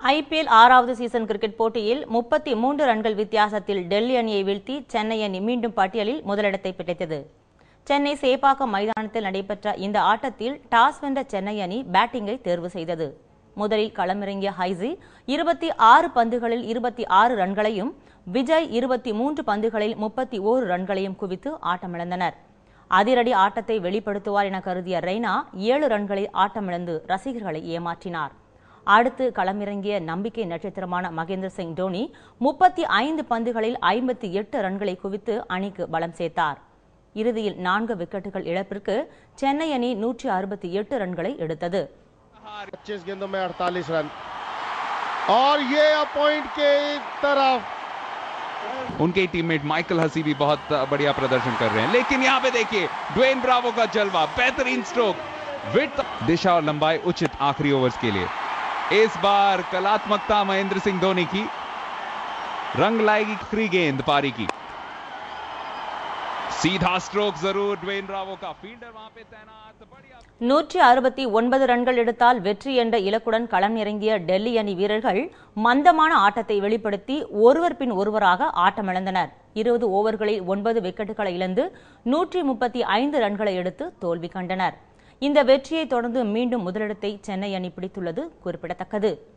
IPL ஆறாவது season cricket போட்டியில் முப்பத்தி மூன்று ரன்கள் வித்தியாசத்தில் டெல்லி அணியை வீழ்த்தி சென்னை அணி மீண்டும் பட்டியலில் முதலிடத்தை பிடித்தது சென்னை சேப்பாக்கம் மைதானத்தில் நடைபெற்ற இந்த ஆட்டத்தில் டாஸ் வென்ற சென்னை அணி பேட்டிங்கை தேர்வு செய்தது முதலில் களமிறங்கிய ஹைசி இருபத்தி ஆறு பந்துகளில் இருபத்தி ஆறு ரன்களையும் விஜய் இருபத்தி மூன்று பந்துகளில் முப்பத்தி ஓரு ரன்களையும் குவித்து ஆட்டமிழந்தனர் அதிரடி ஆட்டத்தை வெளிப்படுத்துவார் என கருதிய ரெய்னா ஏழு ரன்களில் ஆட்டமிழந்து ரசிகர்களை ஏமாற்றினார் அடுத்து களமிறங்கிய நம்பிக்கை நட்சத்திரமான மகேந்திர சிங் டோனி முப்பத்தி ஐந்து பந்துகளில் ஐம்பத்தி எட்டு ரன்களை குவித்து அணிக்கு பலம் சேர்த்தார் இறுதியில் நான்கு விக்கெட்டுகள் இழப்பிற்கு சென்னை அணி நூற்றி அறுபத்தி எட்டு ரன்களை எடுத்தது पच्चीस गेंदों में 48 रन और ये पॉइंट के तरफ उनके टीममेट माइकल हसी भी बहुत बढ़िया प्रदर्शन कर रहे हैं लेकिन यहां पे देखिए ड्वेन ब्रावो का जलवा बेहतरीन स्ट्रोक विथ दिशा और लंबाई उचित आखिरी ओवर्स के लिए इस बार कलात्मकता महेंद्र सिंह धोनी की रंग लाएगी आखिरी गेंद पारी की सीधा स्ट्रोक जरूर ड्वेन ब्रावो का फील्डर वहां पे तैनात बढ़िया நூற்றி அறுபத்தி ஒன்பது ரன்கள் எடுத்தால் வெற்றி என்ற இலக்குடன் களம் இறங்கிய டெல்லி அணி வீரர்கள் மந்தமான ஆட்டத்தை வெளிப்படுத்தி ஒருவர் பின் ஒருவராக ஆட்டமிழந்தனர் இருபது ஓவர்களில் ஒன்பது விக்கெட்டுகளை இழந்து நூற்றி முப்பத்தி ஐந்து ரன்களை எடுத்து தோல்வி கண்டனர் இந்த வெற்றியை தொடர்ந்து மீண்டும் முதலிடத்தை சென்னை அணி பிடித்துள்ளது குறிப்பிடத்தக்கது